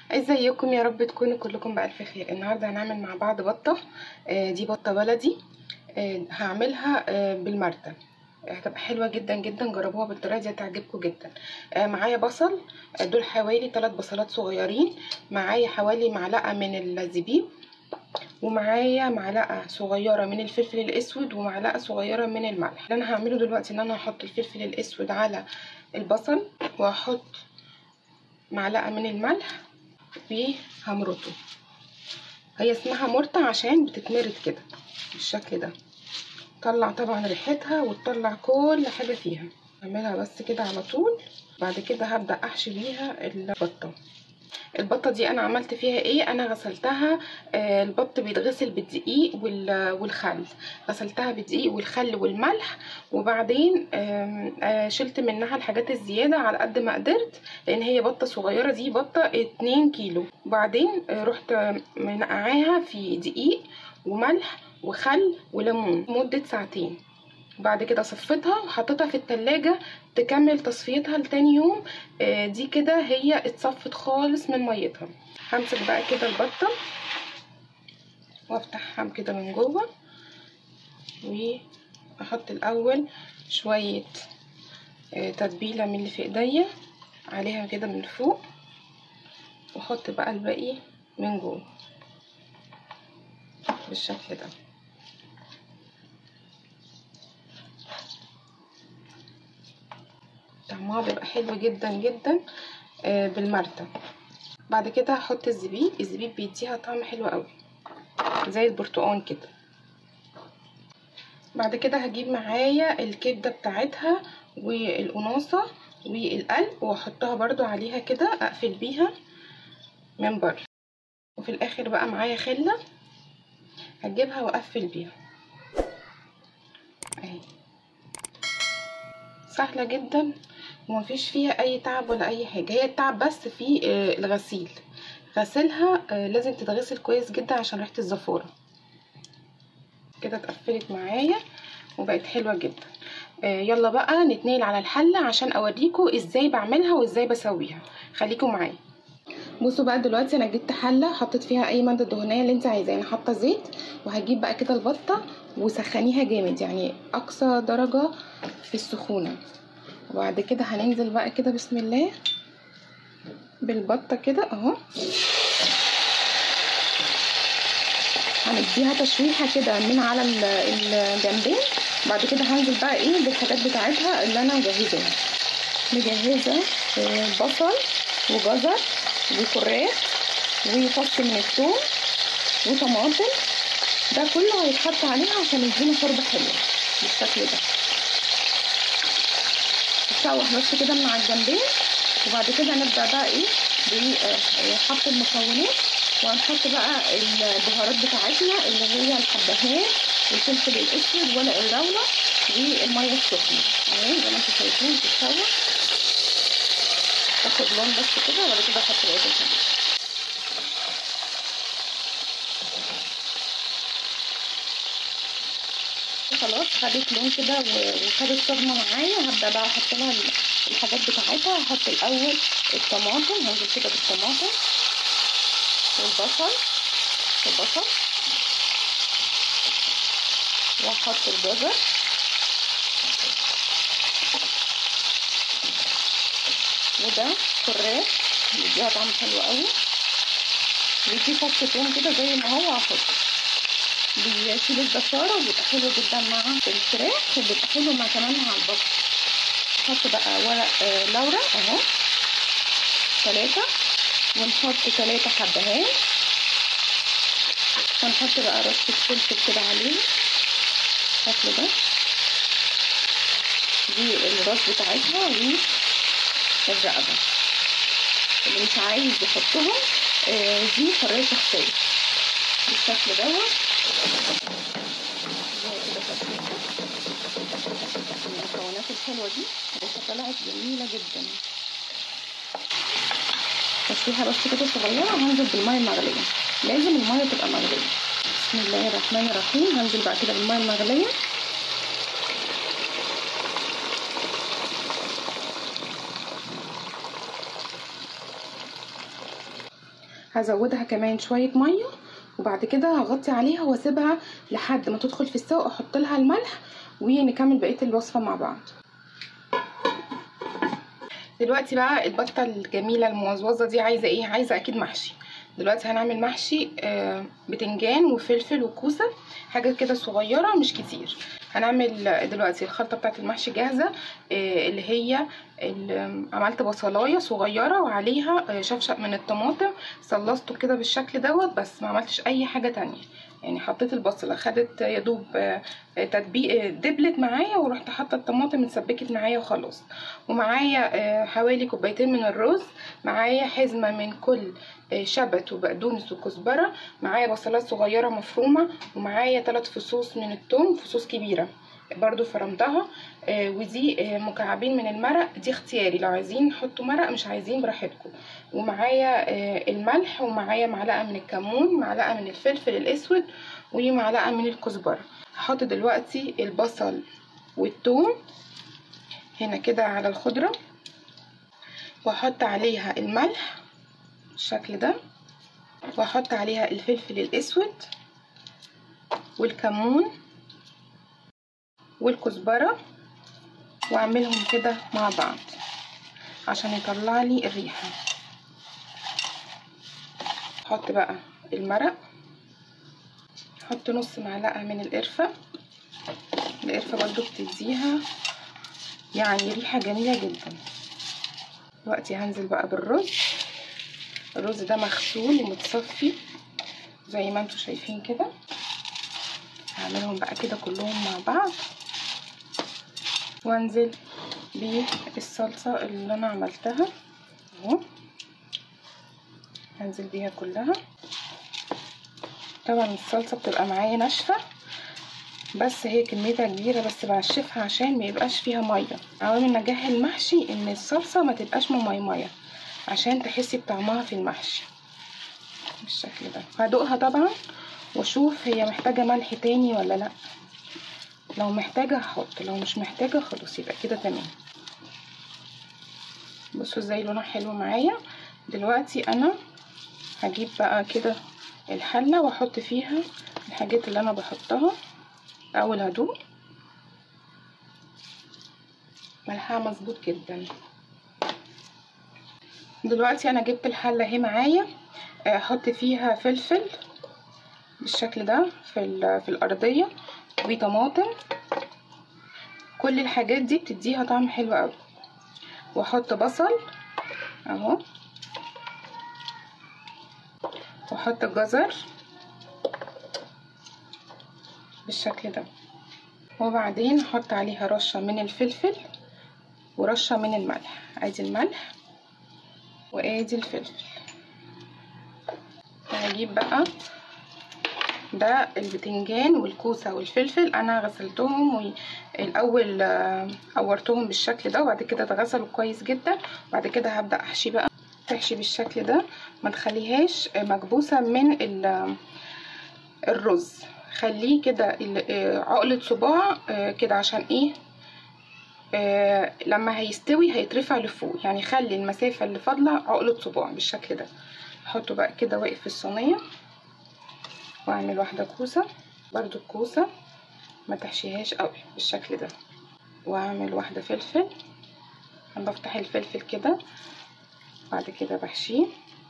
ازيكم يا رب تكونوا كلكم بألف خير النهارده هنعمل مع بعض بطه آه، دي بطه بلدي آه، هعملها آه، بالمرتة هتبقى حلوه جدا جدا جربوها بالطريقه دي هتعجبكم جدا آه، معايا بصل آه، دول حوالي 3 بصلات صغيرين معايا حوالي معلقه من الزبيب ومعايا معلقه صغيره من الفلفل الاسود ومعلقه صغيره من الملح اللي انا هعمله دلوقتي ان انا هحط الفلفل الاسود على البصل وهحط معلقه من الملح وهمرطه هي اسمها مرطة عشان بتتمرط كده بالشكل ده طلع طبعا ريحتها وتطلع كل حاجة فيها اعملها بس كده على طول بعد كده هبدأ احشي بيها البطة البطة دي انا عملت فيها ايه انا غسلتها آه البط بيتغسل بالدقيق والخل غسلتها بالدقيق والخل والملح وبعدين آه آه شلت منها الحاجات الزيادة على قد ما قدرت لان هي بطة صغيرة دي بطة اتنين كيلو وبعدين آه رحت منقعاها في دقيق وملح وخل وليمون مدة ساعتين بعد كده صفيتها وحطيتها في التلاجة تكمل تصفيتها لتاني يوم آه دي كده هي اتصفت خالص من ميتها همسك بقى كده البطة وافتحها كده من جوه واحط الاول شوية آه تتبيلة من اللي في ايديا عليها كده من فوق واحط بقى الباقي من جوه بالشكل ده طعمها بيبقى حلو جدا جدا بالمرتة بعد كده هحط الزبيب الزبيب بيديها طعم حلو قوي زي البرتقان كده بعد كده هجيب معايا الكبده بتاعتها والقناصه والقلب واحطها برضو عليها كده اقفل بيها من بره وفي الاخر بقى معايا خله هجيبها واقفل بيها اهي سهله جدا ومفيش فيها اي تعب ولا اي حاجه هي التعب بس في الغسيل غسلها لازم تتغسل كويس جدا عشان ريحه الزفاره كده اتقفلت معايا وبقت حلوه جدا يلا بقى نتنقل على الحله عشان اوريكم ازاي بعملها وازاي بسويها خليكم معايا بصوا بقى دلوقتي انا جبت حله حطيت فيها اي ماده دهنيه اللي انت عايزاه انا حاطه زيت وهجيب بقى كده البطه وسخنيها جامد يعني اقصى درجه في السخونه وبعد كده هننزل بقى كده بسم الله بالبطه كده اهو هنديها تشويحه كده من على الجنبين بعد كده هنزل بقى ايه بالحاجات بتاعتها اللي انا مجهزاها مجهزه بصل وجزر وكرات وفص من الثوم وطماطم ده كله هيتحط عليها عشان يدينا شوربه حلوه بالشكل ده نشوح بس كده من على الجنبين وبعد كده نبدا بقى ايه بحط المكونات وهنحط بقى البهارات بتاعتنا اللي هي الحبهان والفلفل الاسود ورق الراوله والميه السخنه اهي زي ما انتم شايفين بتتشوح تاخد لون بس كده وبعد كده احط بقيه الحاجات خلاص خدت لون كده وخدت صدمه معايا هبدا بقى احط لها الحاجات بتاعتها هحط الاول الطماطم هنزل كده بالطماطم والبصل البصل واحط الجزر وده كرات بيديها طعم حلو قوي بيدي فص توم كده زي ما هو هحط بيشيل الزفارة وبيبقى حلو جدا مع الفراخ وبيبقى حلو مع كمان مع البط نحط بقى ورق آه لورا اهو ثلاثة ونحط ثلاثة حبهان ونحط بقى رشة فلفل كده عليه الشكل ده دي الراس بتاعتها والرقبة اللي مش عايز يحطهم آه دي حرية شخصية بالشكل دوت المكونات الحلوة دي بس طلعت جميلة جدا تسويحة بس كده صغيرة هنزل بالمية المغلية لازم المية تبقى مغلية بسم الله الرحمن الرحيم هنزل بقى كده بالمية المغلية هزودها كمان شويه ميه وبعد كده هغطي عليها واسيبها لحد ما تدخل في السوا احط لها الملح ونكمل بقيه الوصفه مع بعض دلوقتي بقى البطه الجميله الموزوزه دي عايزه ايه عايزه اكيد محشي دلوقتي هنعمل محشي آه بتنجان وفلفل وكوسه حاجه كده صغيره مش كتير هنعمل دلوقتي الخلطه بتاعه المحشي جاهزه آه اللي هي اللي عملت بصلايه صغيره وعليها آه شفشق من الطماطم صلصته كده بالشكل دوت بس ما عملتش اي حاجه تانية يعني حطيت البصله خدت يا دوب تتبيق دبلت معايا ورحت حاطه الطماطم اتسبكت معايا وخلاص ومعايا حوالي كوبايتين من الرز معايا حزمه من كل شبت وبقدونس وكزبره معايا بصلات صغيره مفرومه ومعايا ثلاث فصوص من الثوم فصوص كبيره برضو فرمتها آه ودي آه مكعبين من المرق دي اختياري لو عايزين حطوا مرق مش عايزين براحتكم ومعايا آه الملح ومعايا معلقه من الكمون معلقه من الفلفل الاسود ومعلقه من الكزبره هحط دلوقتي البصل والثوم هنا كده على الخضره واحط عليها الملح بالشكل ده واحط عليها الفلفل الاسود والكمون والكزبرة واعملهم كده مع بعض عشان يطلع لي الريحة احط بقى المرق احط نص معلقة من القرفة القرفة برضو بتديها يعني ريحة جميلة جدا دلوقتي هنزل بقى بالرز الرز ده مغسول ومتصفي زي ما انتوا شايفين كده هعملهم بقى كده كلهم مع بعض وانزل بالصلصة اللي انا عملتها اهو هنزل بيها كلها طبعا الصلصة بتبقى معايا ناشفة بس هي كميتها كبيرة بس بعشفها عشان ما يبقاش فيها مية عوامل نجاح المحشي ان الصلصة ما تبقاش مميمية عشان تحسي بطعمها في المحشي بالشكل ده هدوقها طبعا واشوف هي محتاجة ملح تاني ولا لا لو محتاجة هحط لو مش محتاجة خلاص يبقى كده تمام بصوا ازاي لونها حلو معايا دلوقتي انا هجيب بقى كده الحلة واحط فيها الحاجات اللي انا بحطها اول هدوق ملحها مظبوط جدا دلوقتي انا جبت الحلة اهي معايا احط فيها فلفل بالشكل ده في, في الارضية وطماطم كل الحاجات دي بتديها طعم حلو قوي واحط بصل اهو واحط جزر بالشكل ده وبعدين احط عليها رشة من الفلفل ورشة من الملح ادي الملح وادي الفلفل هجيب بقى ده البتنجان والكوسه والفلفل انا غسلتهم الاول قورتهم بالشكل ده وبعد كده اتغسلوا كويس جدا وبعد كده هبدا احشي بقى تحشي بالشكل ده ما تخليهاش مكبوسه من الرز خليه كده عقله صباع كده عشان ايه آه لما هيستوي هيترفع لفوق يعني خلي المسافة اللي فاضلة عقلة صباع بالشكل ده احطه بقى كده واقف في الصينية واعمل واحدة كوسة برضو الكوسة ما تحشيهاش قوي بالشكل ده واعمل واحدة فلفل انا بفتح الفلفل كده بعد كده بحشيه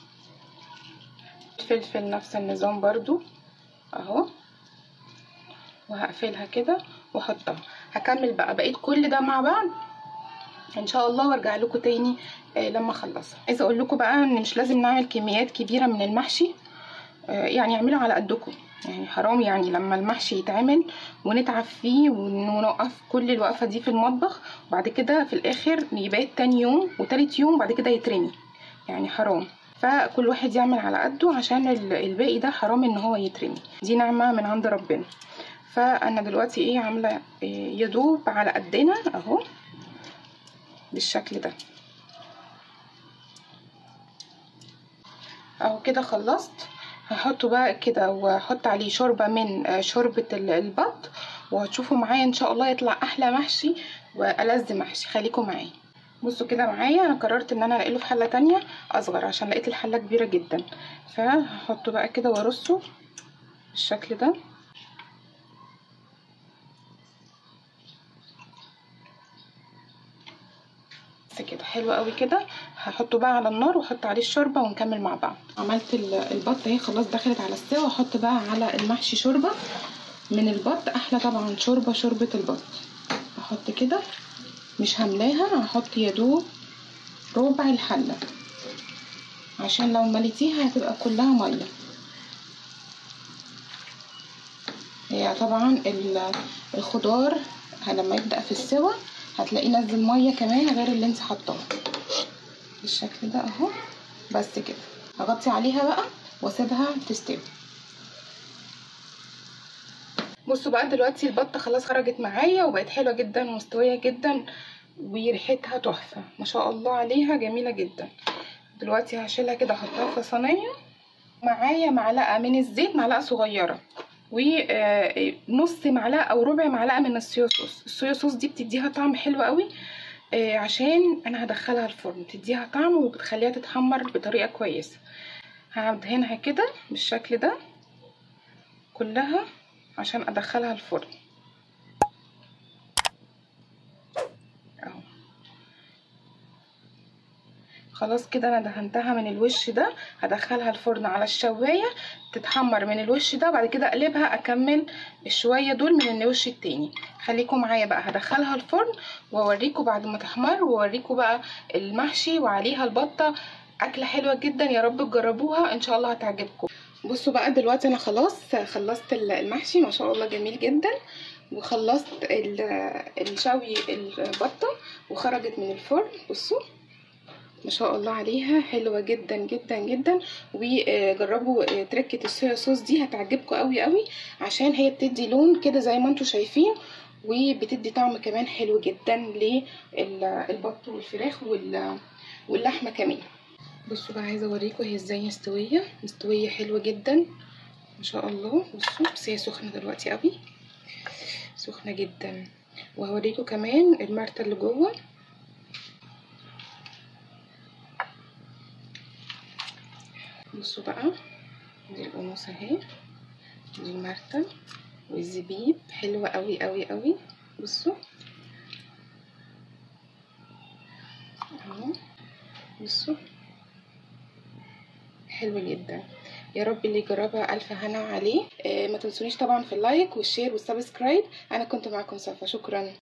الفلفل نفس النظام برضو اهو وهقفلها كده واحطها هكمل بقى بقيت كل ده مع بعض ان شاء الله وارجع لكم تاني آه لما اخلصها عايزه اقول لكم بقى ان مش لازم نعمل كميات كبيره من المحشي آه يعني اعملوا على قدكم يعني حرام يعني لما المحشي يتعمل ونتعب فيه ونوقف كل الوقفه دي في المطبخ وبعد كده في الاخر يبات تاني يوم وتالت يوم وبعد كده يترمي يعني حرام فكل واحد يعمل على قده عشان الباقي ده حرام ان هو يترمي دي نعمه من عند ربنا فانا دلوقتي ايه عامله إيه يدوب على قدنا اهو بالشكل ده اهو كده خلصت هحطه بقى كده واحط عليه شوربه من شوربه البط وهتشوفوا معايا ان شاء الله يطلع احلى محشي والذ محشي خليكم معايا بصوا كده معايا انا قررت ان انا انقله في حله تانية اصغر عشان لقيت الحله كبيره جدا فهحطه بقى كده وارصه بالشكل ده بس كده حلو قوي كده هحطه بقى على النار واحط عليه الشوربه ونكمل مع بعض عملت البط اهي خلاص دخلت على السوا احط بقى على المحشي شوربه من البط احلى طبعا شوربه شوربه البط احط كده مش هملاها هحط يا دوب ربع الحله عشان لو مليتيها هتبقى كلها ميه هي طبعا الخضار لما يبدا في السوا هتلاقيه نزل ميه كمان غير اللي انت حطاه بالشكل ده اهو بس كده هغطي عليها بقى واسيبها تستوي بصوا بقى دلوقتي البطه خلاص خرجت معايا وبقت حلوه جدا ومستويه جدا وريحتها تحفه ما شاء الله عليها جميله جدا دلوقتي هشيلها كده احطها في صينيه معايا معلقه من الزيت معلقه صغيره ونص معلقه او ربع معلقه من الصويا صوص الصويا صوص دي بتديها طعم حلو قوي عشان انا هدخلها الفرن بتديها طعم وبتخليها تتحمر بطريقه كويسه هدهنها كده بالشكل ده كلها عشان ادخلها الفرن اهو خلاص كده انا دهنتها من الوش ده هدخلها الفرن على الشوايه تتحمر من الوش ده وبعد كده اقلبها اكمل الشويه دول من الوش التاني خليكم معايا بقى هدخلها الفرن واوريكم بعد ما تحمر واوريكم بقى المحشي وعليها البطه اكله حلوه جدا يا رب تجربوها ان شاء الله هتعجبكم بصوا بقى دلوقتي انا خلاص خلصت المحشي ما شاء الله جميل جدا وخلصت الشوي البطه وخرجت من الفرن بصوا ما شاء الله عليها حلوه جدا جدا جدا وجربوا تركه الصويا صوص دي هتعجبكم قوي قوي عشان هي بتدي لون كده زي ما انتم شايفين وبتدي طعم كمان حلو جدا للبط والفراخ واللحمه كمان بصوا بقى عايزه اوريكم هي ازاي مستويه مستويه حلوه جدا ما شاء الله بصوا بس هي سخنه دلوقتي قوي سخنه جدا وهوريكم كمان المرته اللي جوه بصوا بقى دي القموص اهي دي المرتة والزبيب حلوة قوي قوي قوي بصوا اهو بصوا حلوة جدا يا رب اللي يجربها الف هنا عليه آه ما تنسونيش طبعا في اللايك والشير والسبسكرايب انا كنت معاكم صفا شكرا